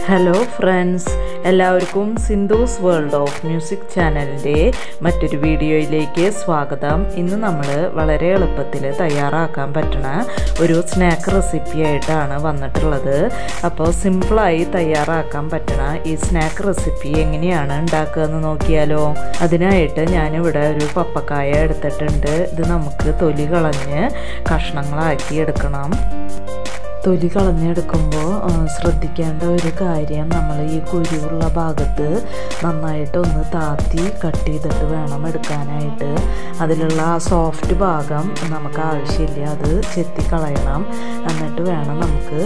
hello friends എല്ലാവർക്കും Sindhu's world of music ചാനലിൻ്റെ മറ്റൊരു വീഡിയോയിലേക്ക് സ്വാഗതം ഇന്ന് നമ്മൾ വളരെ എളുപ്പത്തിൽ തയ്യാറാക്കാൻ പറ്റുന്ന ഒരു സ്നാക്ക് റെസിപ്പി ആയിട്ടാണ് വന്നിട്ടുള്ളത് അപ്പോൾ സിമ്പിളായി തയ്യാറാക്കാൻ പറ്റുന്ന ഈ സ്നാക്ക് റെസിപ്പി എങ്ങനെയാണ് ഉണ്ടാക്കുക എന്ന് നോക്കിയാലോ അതിനായിട്ട് ഞാനിവിടെ ഒരു പപ്പക്കായ എടുത്തിട്ടുണ്ട് ഇത് നമുക്ക് തൊലി കളഞ്ഞ് കഷ്ണങ്ങളാക്കി എടുക്കണം തൊലി കളഞ്ഞെടുക്കുമ്പോൾ ശ്രദ്ധിക്കേണ്ട ഒരു കാര്യം നമ്മൾ ഈ കുരുവുള്ള ഭാഗത്ത് നന്നായിട്ട് ഒന്ന് താത്തി കട്ട് ചെയ്തിട്ട് വേണം എടുക്കാനായിട്ട് അതിലുള്ള ആ സോഫ്റ്റ് ഭാഗം നമുക്ക് ആവശ്യമില്ല അത് ചെത്തി കളയണം എന്നിട്ട് വേണം നമുക്ക്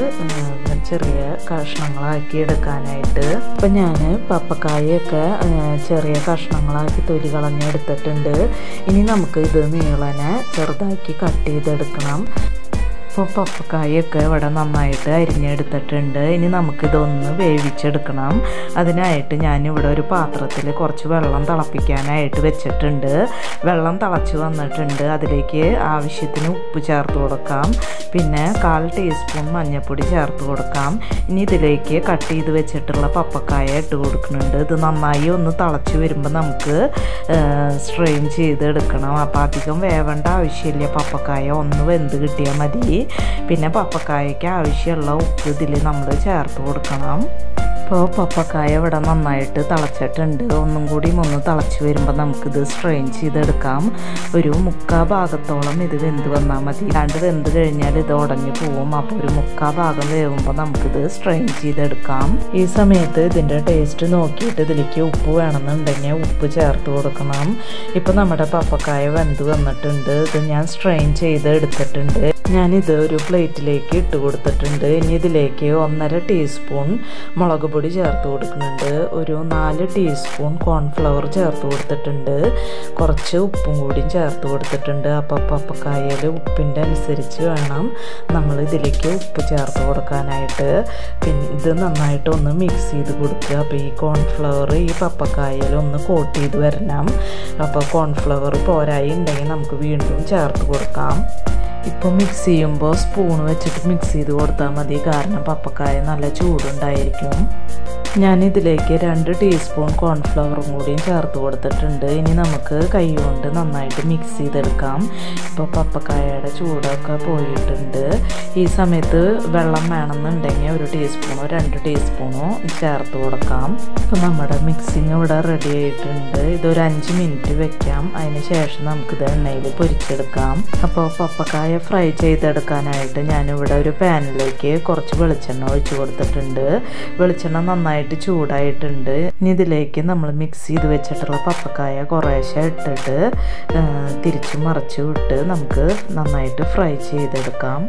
ചെറിയ കഷ്ണങ്ങളാക്കി എടുക്കാനായിട്ട് ഇപ്പം ഞാൻ പപ്പക്കായൊക്കെ ചെറിയ കഷ്ണങ്ങളാക്കി തൊലി കളഞ്ഞെടുത്തിട്ടുണ്ട് ഇനി നമുക്ക് ഇത് നീളനെ ചെറുതാക്കി കട്ട് ചെയ്തെടുക്കണം ഇപ്പോൾ പപ്പക്കായൊക്കെ ഇവിടെ നന്നായിട്ട് അരിഞ്ഞെടുത്തിട്ടുണ്ട് ഇനി നമുക്കിതൊന്ന് വേവിച്ചെടുക്കണം അതിനായിട്ട് ഞാനിവിടെ ഒരു പാത്രത്തിൽ കുറച്ച് വെള്ളം തിളപ്പിക്കാനായിട്ട് വെച്ചിട്ടുണ്ട് വെള്ളം തിളച്ച് വന്നിട്ടുണ്ട് അതിലേക്ക് ആവശ്യത്തിന് ഉപ്പ് ചേർത്ത് കൊടുക്കാം പിന്നെ കാൽ ടീസ്പൂൺ മഞ്ഞൾപ്പൊടി ചേർത്ത് കൊടുക്കാം ഇനി ഇതിലേക്ക് കട്ട് ചെയ്ത് വെച്ചിട്ടുള്ള പപ്പക്കായ ഇട്ട് കൊടുക്കുന്നുണ്ട് ഇത് നന്നായി ഒന്ന് തിളച്ച് വരുമ്പോൾ നമുക്ക് സ്ട്രെയിൻ ചെയ്ത് എടുക്കണം അപ്പോൾ അധികം വേവേണ്ട ആവശ്യമില്ല പപ്പക്കായ ഒന്ന് വെന്ത് കിട്ടിയാൽ മതി പിന്നെ പപ്പക്കായയ്ക്ക് ആവശ്യമുള്ള ഉപ്പ് ഇതിൽ നമ്മൾ ചേർത്ത് കൊടുക്കണം ഇപ്പോൾ പപ്പക്കായ ഇവിടെ നന്നായിട്ട് തിളച്ചിട്ടുണ്ട് ഒന്നും കൂടി ഒന്ന് തിളച്ച് വരുമ്പോൾ നമുക്കിത് സ്ട്രെയിൻ ചെയ്തെടുക്കാം ഒരു മുക്കാ ഭാഗത്തോളം ഇത് വെന്ത് വന്നാൽ മതി രണ്ട് വെന്ത് കഴിഞ്ഞാൽ ഇത് ഉടഞ്ഞു പോവും അപ്പോൾ ഒരു മുക്കാ ഭാഗം വേവുമ്പോൾ നമുക്കിത് സ്ട്രെയിൻ ചെയ്തെടുക്കാം ഈ സമയത്ത് ഇതിൻ്റെ ടേസ്റ്റ് നോക്കിയിട്ട് ഇതിലേക്ക് ഉപ്പ് വേണമെന്നുണ്ടെങ്കിൽ ഉപ്പ് ചേർത്ത് കൊടുക്കണം ഇപ്പോൾ നമ്മുടെ പപ്പക്കായ വെന്ത് വന്നിട്ടുണ്ട് ഇത് ഞാൻ സ്ട്രെയിൻ ചെയ്ത് എടുത്തിട്ടുണ്ട് ഞാനിത് ഒരു പ്ലേറ്റിലേക്ക് ഇട്ട് കൊടുത്തിട്ടുണ്ട് ഇനി ഇതിലേക്ക് ഒന്നര ടീസ്പൂൺ മുളക് പൊടി ചേർത്ത് കൊടുക്കുന്നുണ്ട് ഒരു നാല് ടീസ്പൂൺ കോൺഫ്ലവർ ചേർത്ത് കൊടുത്തിട്ടുണ്ട് കുറച്ച് ഉപ്പും കൂടിയും ചേർത്ത് കൊടുത്തിട്ടുണ്ട് അപ്പോൾ പപ്പക്കായയിൽ ഉപ്പിൻ്റെ അനുസരിച്ച് വേണം നമ്മൾ ഇതിലേക്ക് ഉപ്പ് ചേർത്ത് കൊടുക്കാനായിട്ട് പിന്നെ ഇത് നന്നായിട്ട് ഒന്ന് മിക്സ് ചെയ്ത് കൊടുക്കുക അപ്പോൾ ഈ കോൺഫ്ലവർ ഈ പപ്പക്കായയിൽ ഒന്ന് കോട്ട് ചെയ്ത് വരണം അപ്പോൾ കോൺഫ്ലവർ പോരായി ഉണ്ടെങ്കിൽ നമുക്ക് വീണ്ടും ചേർത്ത് കൊടുക്കാം ഇപ്പോൾ മിക്സ് ചെയ്യുമ്പോൾ സ്പൂൺ വെച്ചിട്ട് മിക്സ് ചെയ്ത് കൊടുത്താൽ മതി കാരണം പപ്പക്കായ നല്ല ചൂടുണ്ടായിരിക്കും ഞാനിതിലേക്ക് രണ്ട് ടീസ്പൂൺ കോൺഫ്ലവറും കൂടിയും ചേർത്ത് കൊടുത്തിട്ടുണ്ട് ഇനി നമുക്ക് കൈ കൊണ്ട് നന്നായിട്ട് മിക്സ് ചെയ്തെടുക്കാം ഇപ്പോൾ പപ്പക്കായയുടെ ചൂടൊക്കെ പോയിട്ടുണ്ട് ഈ സമയത്ത് വെള്ളം വേണമെന്നുണ്ടെങ്കിൽ ഒരു ടീസ്പൂണോ രണ്ട് ടീസ്പൂണോ ചേർത്ത് കൊടുക്കാം ഇപ്പോൾ നമ്മുടെ മിക്സിങ് ഇവിടെ റെഡി ആയിട്ടുണ്ട് ഇതൊരു അഞ്ച് മിനിറ്റ് വെക്കാം അതിന് ശേഷം നമുക്കിത് എണ്ണയിൽ പൊരിച്ചെടുക്കാം അപ്പോൾ പപ്പക്കായ ഫ്രൈ ചെയ്തെടുക്കാനായിട്ട് ഞാനിവിടെ ഒരു പാനിലേക്ക് കുറച്ച് വെളിച്ചെണ്ണ ഒഴിച്ച് കൊടുത്തിട്ടുണ്ട് വെളിച്ചെണ്ണ നന്നായിട്ട് ചൂടായിട്ടുണ്ട് ഇനി ഇതിലേക്ക് നമ്മൾ മിക്സ് ചെയ്ത് വെച്ചിട്ടുള്ള പപ്പക്കായ കുറേശ്ശെ ഇട്ടിട്ട് തിരിച്ചു മറിച്ച് വിട്ട് നമുക്ക് നന്നായിട്ട് ഫ്രൈ ചെയ്തെടുക്കാം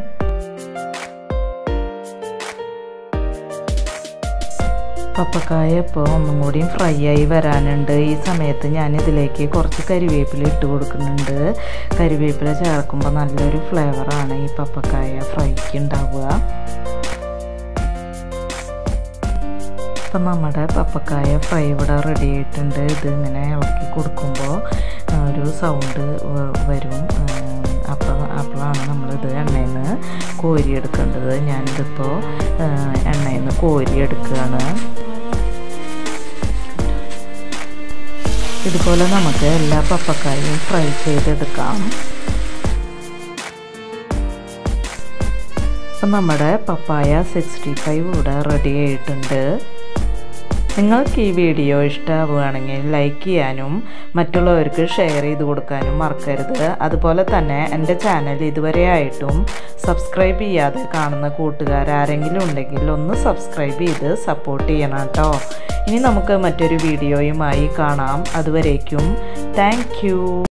പപ്പക്കായ ഇപ്പോൾ ഒന്നും കൂടിയും ഫ്രൈ ആയി വരാനുണ്ട് ഈ സമയത്ത് ഞാൻ ഇതിലേക്ക് കുറച്ച് കരിവേപ്പില ഇട്ട് കൊടുക്കുന്നുണ്ട് കരിവേപ്പില ചേർക്കുമ്പോൾ നല്ലൊരു ഫ്ലേവറാണ് ഈ പപ്പക്കായ ഫ്രൈക്ക് ഉണ്ടാവുക ഇപ്പം നമ്മുടെ പപ്പക്കായ ഫ്രൈ ഇവിടെ റെഡി ആയിട്ടുണ്ട് ഇത് ഇങ്ങനെ ഇളക്കി കൊടുക്കുമ്പോൾ ഒരു സൗണ്ട് വരും അപ്പോൾ അപ്പോഴാണ് നമ്മളിത് എണ്ണയിൽ നിന്ന് കോരിയെടുക്കേണ്ടത് ഞാനിതിപ്പോൾ എണ്ണയിൽ നിന്ന് കോരിയെടുക്കുകയാണ് ഇതുപോലെ നമുക്ക് എല്ലാ പപ്പക്കായും ഫ്രൈ ചെയ്തെടുക്കാം അപ്പം നമ്മുടെ പപ്പായ സിക്സ്റ്റി ഫൈവ് ഇവിടെ റെഡി ആയിട്ടുണ്ട് നിങ്ങൾക്ക് ഈ വീഡിയോ ഇഷ്ടമാവുകയാണെങ്കിൽ ലൈക്ക് ചെയ്യാനും മറ്റുള്ളവർക്ക് ഷെയർ ചെയ്ത് കൊടുക്കാനും മറക്കരുത് അതുപോലെ തന്നെ എൻ്റെ ചാനൽ ഇതുവരെ ആയിട്ടും സബ്സ്ക്രൈബ് ചെയ്യാതെ കാണുന്ന കൂട്ടുകാർ ആരെങ്കിലും ഉണ്ടെങ്കിൽ ഒന്ന് സബ്സ്ക്രൈബ് ചെയ്ത് സപ്പോർട്ട് ചെയ്യണം കേട്ടോ ഇനി നമുക്ക് മറ്റൊരു വീഡിയോയുമായി കാണാം അതുവരേക്കും താങ്ക്